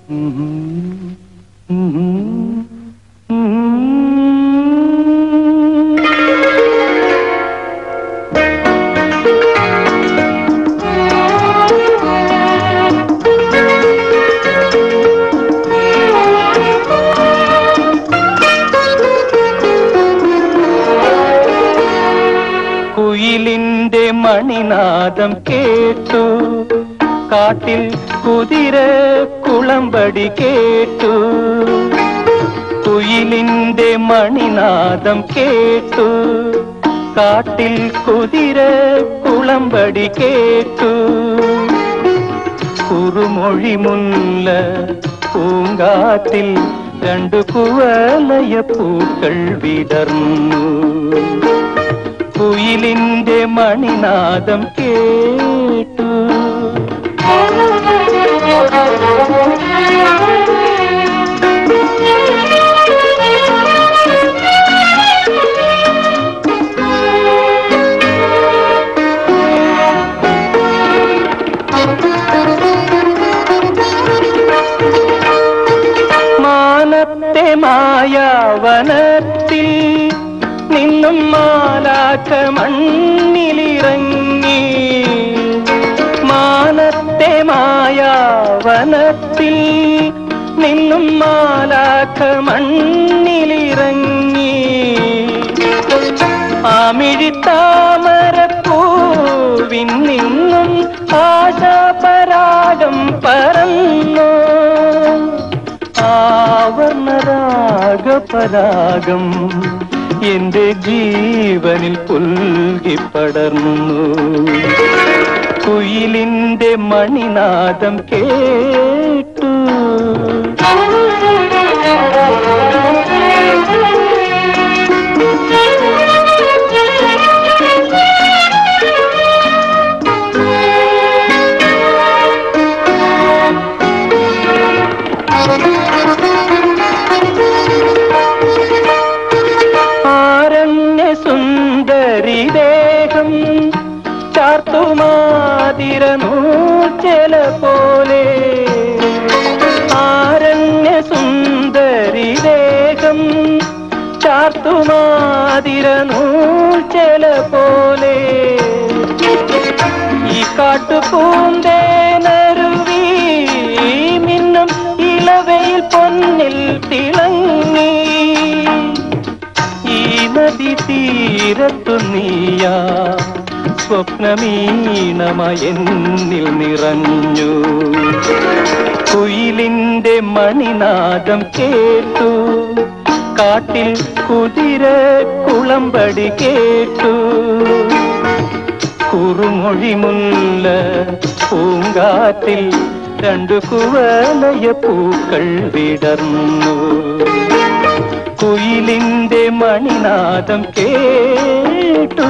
കുയിലിന്റെ മണിനാദം കേട്ടു കാട്ടിൽ കുതിര കുളമ്പടി കേട്ടു കുയിലിന്റെ മണിനാദം കേട്ടു കാട്ടിൽ കുതിര കുളമ്പടി കേട്ടു കുറുമൊഴി മുല്ല പൂങ്കാറ്റിൽ രണ്ടു കുവലയ പൂക്കൾ വിടർന്നു കുയിലിന്റെ മണിനാദം കേട്ടു മാനത്തെ മായാവനത്തിൽ നിന്നും മാലാക്ക മണ്ണിലിറങ്ങി മാനത്തെ മായാവനത്തിൽ നിന്നും മാലാക്ക മണ്ണിലിറങ്ങി ആമിഴിത്താമരപ്പൂവിൻ നിന്നും ആശാപരാഗം പറന്നു ആവർണരാഗപരാഗം എന്റെ ജീവനിൽ പുൽകിപ്പടർന്നു കുയിലിന്റെ മണിനാദം കേട്ടു ആരണ്യ സുന്ദരി ദേഹം ചാർത്തുമാതിര നൂച്ചല പോലെ ആരണ്യ സുന്ദരി ദേഹം ചാർത്തുമാതിര നൂച്ചല പോലെ ഈ കാട്ടുപൂന്തേനരുവി മിന്നും ഇളവയിൽ പൊന്നിൽ തിളങ്ങി ഈ നദി തീരത്തു നീയാ സ്വപ്നമീണമയെന്നിൽ നിറഞ്ഞു കുയിലിന്റെ മണിനാദം കേട്ടു കാട്ടിൽ കുതിര കുളമ്പടി കേട്ടു കുറുമൊഴി മുല്ല പൂങ്കാറ്റിൽ രണ്ടു കുവലയ പൂക്കൾ വിടർന്നു കുയിലിന്റെ മണിനാദം കേട്ടു